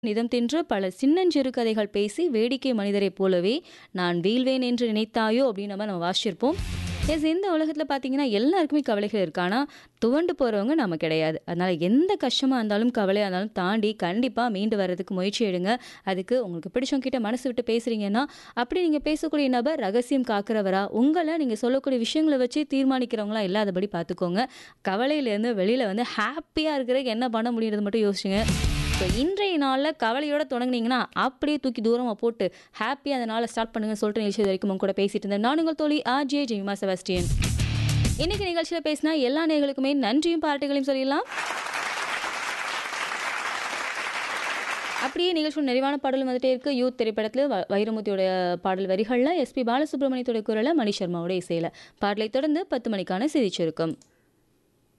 நிதம் தின்று பல சின்னஞ்சிறு கதைகள் பேசி வேடிக்கை மனிதரைப் போலவே நான் வீழ்வேன் என்று நினைத்தாயோ அப்படின்னு நம்ம நம்ம வாசிச்சிருப்போம் எஸ் இந்த உலகத்தில் பார்த்தீங்கன்னா எல்லாருக்குமே கவலைகள் இருக்கு ஆனால் துவண்டு போகிறவங்க நம்ம கிடையாது அதனால் எந்த கஷ்டமாக இருந்தாலும் கவலையாக இருந்தாலும் தாண்டி கண்டிப்பாக மீண்டு வர்றதுக்கு முயற்சி எடுங்க அதுக்கு உங்களுக்கு பிடிச்சவங்க கிட்ட மனசு விட்டு பேசுகிறீங்கன்னா அப்படி நீங்கள் பேசக்கூடிய நபர் ரகசியம் காக்கிறவரா உங்களை நீங்கள் சொல்லக்கூடிய விஷயங்களை வச்சு தீர்மானிக்கிறவங்களா இல்லாதபடி பார்த்துக்கோங்க கவலையிலேருந்து வெளியில் வந்து ஹாப்பியாக இருக்கிறதுக்கு என்ன பண்ண முடியுறது மட்டும் யோசிச்சுங்க ஸோ இன்றைய நாளில் கவலையோட தொடங்குனீங்கன்னா அப்படியே தூக்கி தூரமாக போட்டு ஹாப்பியாக அந்த நாளை ஸ்டார்ட் பண்ணுங்கன்னு சொல்லிட்டு நிகழ்ச்சி வரைக்கும் உங்க கூட பேசிட்டு இருந்தேன் நான் உங்கள் தோழி ஆர்ஜே ஜெய்மா செபாஸ்டியன் இன்னைக்கு நிகழ்ச்சியில் பேசினா எல்லா நேர்களுக்குமே நன்றியும் பாராட்டுகளையும் சொல்லிடலாம் அப்படியே நிகழ்ச்சி நிறைவான பாடலும் வந்துட்டே இருக்கு யூத் திரைப்படத்தில் வ- வைரமுத்தியோட பாடல் வரிகளில் எஸ்பி பாலசுப்ரமணியத்தோட குரலை மணி சர்மாவோட இசையில் பாடலை தொடர்ந்து பத்து மணிக்கான செய்தி சுருக்கம்